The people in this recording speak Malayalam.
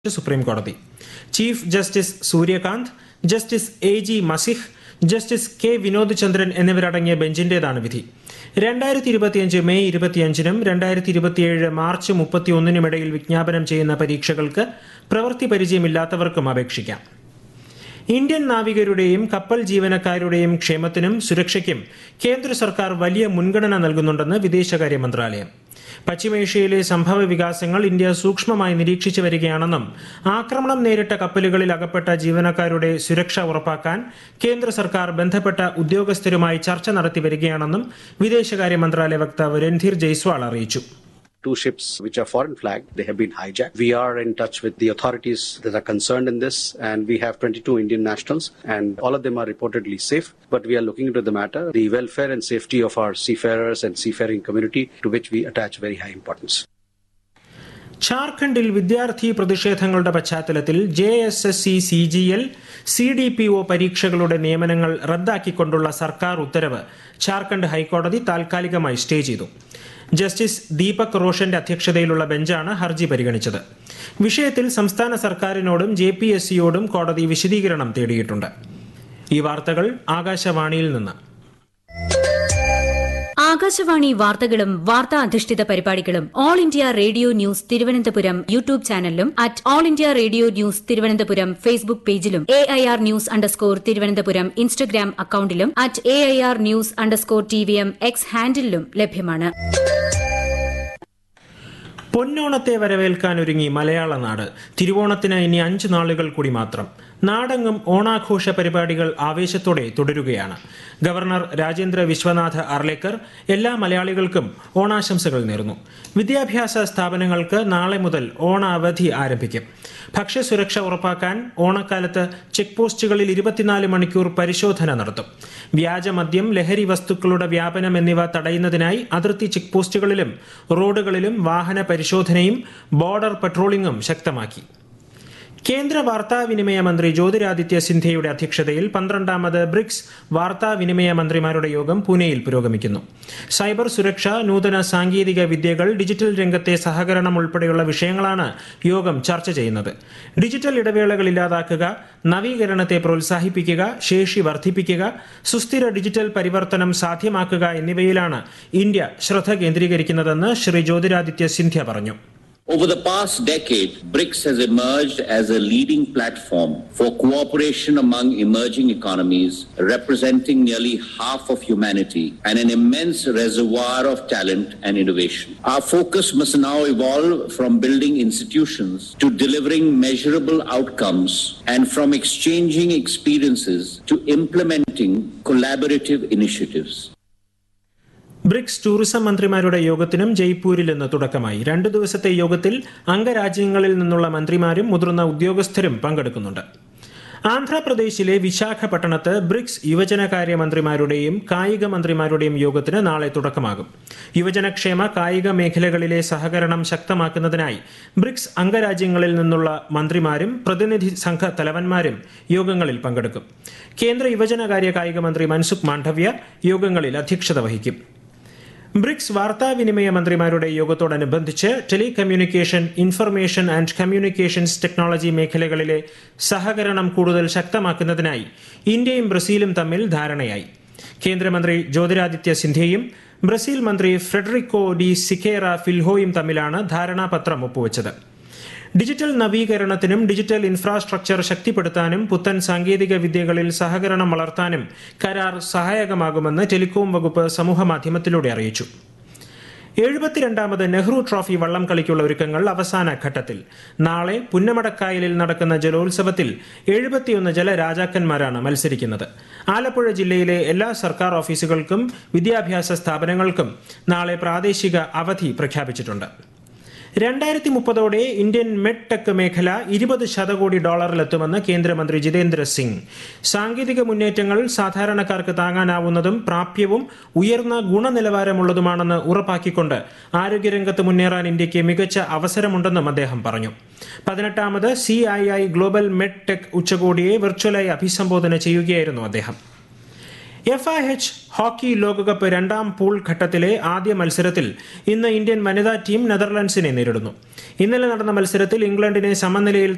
സുപ്രീം കോടതി chief justice Suryakant justice A G Masih justice K Vinod Chandran എന്നിവരടങ്ങിയ ബെഞ്ചിന്റേതാണ് വിധി രണ്ടായിരത്തി ഇരുപത്തിയഞ്ച് മെയ് ഇരുപത്തിയഞ്ചിനും രണ്ടായിരത്തി ഇരുപത്തിയേഴ് മാർച്ച് മുപ്പത്തിയൊന്നിനും ഇടയിൽ വിജ്ഞാപനം ചെയ്യുന്ന പരീക്ഷകൾക്ക് പ്രവൃത്തി പരിചയമില്ലാത്തവർക്കും അപേക്ഷിക്കാം ഇന്ത്യൻ നാവികരുടെയും കപ്പൽ ജീവനക്കാരുടെയും ക്ഷേമത്തിനും സുരക്ഷയ്ക്കും കേന്ദ്ര സർക്കാർ വലിയ മുൻഗണന നൽകുന്നുണ്ടെന്ന് വിദേശകാര്യ മന്ത്രാലയം പശ്ചിമേഷ്യയിലെ സംഭവ വികാസങ്ങൾ ഇന്ത്യ സൂക്ഷ്മമായി നിരീക്ഷിച്ചു വരികയാണെന്നും ആക്രമണം നേരിട്ട കപ്പലുകളിൽ അകപ്പെട്ട ജീവനക്കാരുടെ സുരക്ഷ ഉറപ്പാക്കാൻ കേന്ദ്ര സർക്കാർ ബന്ധപ്പെട്ട ഉദ്യോഗസ്ഥരുമായി ചർച്ച നടത്തി വരികയാണെന്നും വിദേശകാര്യ മന്ത്രാലയ വക്താവ് രൺധീർ ജയ്സ്വാൾ അറിയിച്ചു two ships which are foreign flagged. They have been hijacked. We are in touch with the authorities that are concerned in this, and we have 22 Indian nationals, and all of them are reportedly safe. But we are looking into the matter, the welfare and safety of our seafarers and seafaring community, to which we attach very high importance. ഝാർഖണ്ഡിൽ വിദ്യാർത്ഥി പ്രതിഷേധങ്ങളുടെ പശ്ചാത്തലത്തിൽ J S S C C G L C D P O പരീക്ഷകളുടെ നിയമനങ്ങൾ റദ്ദാക്കിക്കൊണ്ടുള്ള സർക്കാർ ഉത്തരവ് ഝാർഖണ്ഡ് ഹൈക്കോടതി താൽക്കാലികമായി സ്റ്റേ ചെയ്തു ജസ്റ്റിസ് ദീപക് റോഷന്റെ അധ്യക്ഷതയിലുള്ള ബെഞ്ചാണ് ഹർജി പരിഗണിച്ചത് വിഷയത്തിൽ സംസ്ഥാന സർക്കാരിനോടും ജെ പി എസ് സിയോടും കോടതി വിശദീകരണം തേടിയിട്ടുണ്ട് ഈ വാർത്തകൾ ആകാശവാണിയിൽ നിന്ന് ആകാശവാണി വാർത്തകളും വാർത്താ അധിഷ്ഠിത പരിപാടികളും all India radio news Thiruvananthapuram YouTube ചാനലിലും at all India radio news Thiruvananthapuram Facebook പേജിലും A I R news underscore Thiruvananthapuram Instagram അക്കൌണ്ടിലും at A I R news underscore T V M X ഹാൻഡിലും ലഭ്യമാണ് പൊന്നോണത്തെ വരവേൽക്കാൻ ഒരുങ്ങി മലയാള നാട് തിരുവോണത്തിന് ഇനി അഞ്ച് നാളുകൾ കൂടി മാത്രം നാടെങ്ങും ഓണാഘോഷ പരിപാടികൾ ആവേശത്തോടെ തുടരുകയാണ് ഗവർണർ രാജേന്ദ്ര വിശ്വനാഥ് അർലേക്കർ എല്ലാ മലയാളികൾക്കും ഓണാശംസകൾ നേർന്നു വിദ്യാഭ്യാസ സ്ഥാപനങ്ങൾക്ക് നാളെ മുതൽ ഓണ അവധി ആരംഭിക്കും ഭക്ഷ്യസുരക്ഷ ഉറപ്പാക്കാൻ ഓണക്കാലത്ത് ചെക്ക് പോസ്റ്റുകളിൽ ഇരുപത്തിനാല് മണിക്കൂർ പരിശോധന നടത്തും വ്യാജമദ്യം ലഹരി വസ്തുക്കളുടെ വ്യാപനം എന്നിവ തടയുന്നതിനായി അതിർത്തി ചെക്ക് പോസ്റ്റുകളിലും റോഡുകളിലും വാഹന പരിശോധനയും ബോർഡർ പട്രോളിംഗും ശക്തമാക്കി കേന്ദ്ര വാർത്താവിനിമയ മന്ത്രി ജ്യോതിരാദിത്യ സിന്ധ്യയുടെ അധ്യക്ഷതയിൽ പന്ത്രണ്ടാമത് ബ്രിക്സ് വാർത്താവിനിമയ മന്ത്രിമാരുടെ യോഗം പൂനെയിൽ പുരോഗമിക്കുന്നു സൈബർ സുരക്ഷ നൂതന സാങ്കേതിക വിദ്യകൾ ഡിജിറ്റൽ രംഗത്തെ സഹകരണം ഉൾപ്പെടെയുള്ള വിഷയങ്ങളാണ് യോഗം ചർച്ച ചെയ്യുന്നത് ഡിജിറ്റൽ ഇടവേളകൾ ഇല്ലാതാക്കുക നവീകരണത്തെ പ്രോത്സാഹിപ്പിക്കുക ശേഷി വർദ്ധിപ്പിക്കുക സുസ്ഥിര ഡിജിറ്റൽ പരിവർത്തനം സാധ്യമാക്കുക എന്നിവയിലാണ് ഇന്ത്യ ശ്രദ്ധ കേന്ദ്രീകരിക്കുന്നതെന്ന് ശ്രീ ജ്യോതിരാദിത്യ സിന്ധ്യ പറഞ്ഞു Over the past decade, BRICS has emerged as a leading platform for cooperation among emerging economies, representing nearly half of humanity and an immense reservoir of talent and innovation. Our focus must now evolve from building institutions to delivering measurable outcomes and from exchanging experiences to implementing collaborative initiatives. BRICS tourism മന്ത്രിമാരുടെ യോഗത്തിനും ജയ്പൂരിൽ ഇന്ന് തുടക്കമായി രണ്ടു ദിവസത്തെ യോഗത്തിൽ അംഗരാജ്യങ്ങളിൽ നിന്നുള്ള മന്ത്രിമാരും മുതിർന്ന ഉദ്യോഗസ്ഥരും പങ്കെടുക്കുന്നുണ്ട് ആന്ധ്രാപ്രദേശിലെ വിശാഖപട്ടണത്ത് ബ്രിക്സ് യുവജനകാര്യ മന്ത്രിമാരുടെയും കായിക മന്ത്രിമാരുടെയും യോഗത്തിന് നാളെ തുടക്കമാകും യുവജനക്ഷേമ കായിക മേഖലകളിലെ സഹകരണം ശക്തമാക്കുന്നതിനായി ബ്രിക്സ് അംഗരാജ്യങ്ങളിൽ നിന്നുള്ള മന്ത്രിമാരും പ്രതിനിധി സംഘ തലവന്മാരും യോഗങ്ങളിൽ പങ്കെടുക്കും കേന്ദ്ര യുവജനകാര്യ കായിക മന്ത്രി മൻസുഖ് മാണ്ഡവ്യ യോഗങ്ങളിൽ അധ്യക്ഷത വഹിക്കും ബ്രിക്സ് വാർത്താവിനിമയ മന്ത്രിമാരുടെ യോഗത്തോടനുബന്ധിച്ച് telecommunication information and communications technology മേഖലകളിലെ സഹകരണം കൂടുതൽ ശക്തമാക്കുന്നതിനായി ഇന്ത്യയും ബ്രസീലും തമ്മിൽ ധാരണയായി കേന്ദ്രമന്ത്രി ജ്യോതിരാദിത്യ സിന്ധ്യയും ബ്രസീൽ മന്ത്രി ഫ്രെഡറിക്കോ ഡി സിക്കേറ ഫിൽഹോയും തമ്മിലാണ് ധാരണാപത്രം ഒപ്പുവച്ചത് ഡിജിറ്റൽ നവീകരണത്തിനും ഡിജിറ്റൽ ഇൻഫ്രാസ്ട്രക്ചർ ശക്തിപ്പെടുത്താനും പുത്തൻ സാങ്കേതിക വിദ്യകളിൽ സഹകരണം വളർത്താനും കരാർ സഹായകമാകുമെന്ന് ടെലികോം വകുപ്പ് സമൂഹമാധ്യമത്തിലൂടെ അറിയിച്ചു എഴുപത്തിരണ്ടാമത് നെഹ്റു ട്രോഫി വള്ളം കളിക്കുള്ള ഒരുക്കങ്ങൾ അവസാന ഘട്ടത്തിൽ നാളെ പുന്നമടക്കായലിൽ നടക്കുന്ന ജലോത്സവത്തിൽ എഴുപത്തിയൊന്ന് ജലരാജാക്കന്മാരാണ് മത്സരിക്കുന്നത് ആലപ്പുഴ ജില്ലയിലെ എല്ലാ സർക്കാർ ഓഫീസുകൾക്കും വിദ്യാഭ്യാസ സ്ഥാപനങ്ങൾക്കും നാളെ പ്രാദേശിക അവധി പ്രഖ്യാപിച്ചിട്ടുണ്ട് രണ്ടായിരത്തി മുപ്പതോടെ ഇന്ത്യൻ മെഡ് ടെക് മേഖല ഇരുപത് ശതകോടി ഡോളറിലെത്തുമെന്ന് കേന്ദ്രമന്ത്രി ജിതേന്ദ്ര സിംഗ് സാങ്കേതിക മുന്നേറ്റങ്ങൾ സാധാരണക്കാർക്ക് താങ്ങാനാവുന്നതും പ്രാപ്യവും ഉയർന്ന ഗുണനിലവാരമുള്ളതുമാണെന്ന് ഉറപ്പാക്കിക്കൊണ്ട് ആരോഗ്യരംഗത്ത് മുന്നേറാൻ ഇന്ത്യക്ക് മികച്ച അവസരമുണ്ടെന്നും അദ്ദേഹം പറഞ്ഞു പതിനെട്ടാമത് C I I global med tech ഉച്ചകോടിയെ വെർച്വലായി അഭിസംബോധന ചെയ്യുകയായിരുന്നു അദ്ദേഹം എഫ് ഐ എച്ച് ഹോക്കി ലോകകപ്പ് രണ്ടാം പൂൾ ഘട്ടത്തിലെ ആദ്യ മത്സരത്തിൽ ഇന്ന് ഇന്ത്യൻ വനിതാ ടീം നെതർലൻഡ്സിനെ നേരിടുന്നു ഇന്നലെ നടന്ന മത്സരത്തിൽ ഇംഗ്ലണ്ടിനെ സമനിലയിൽ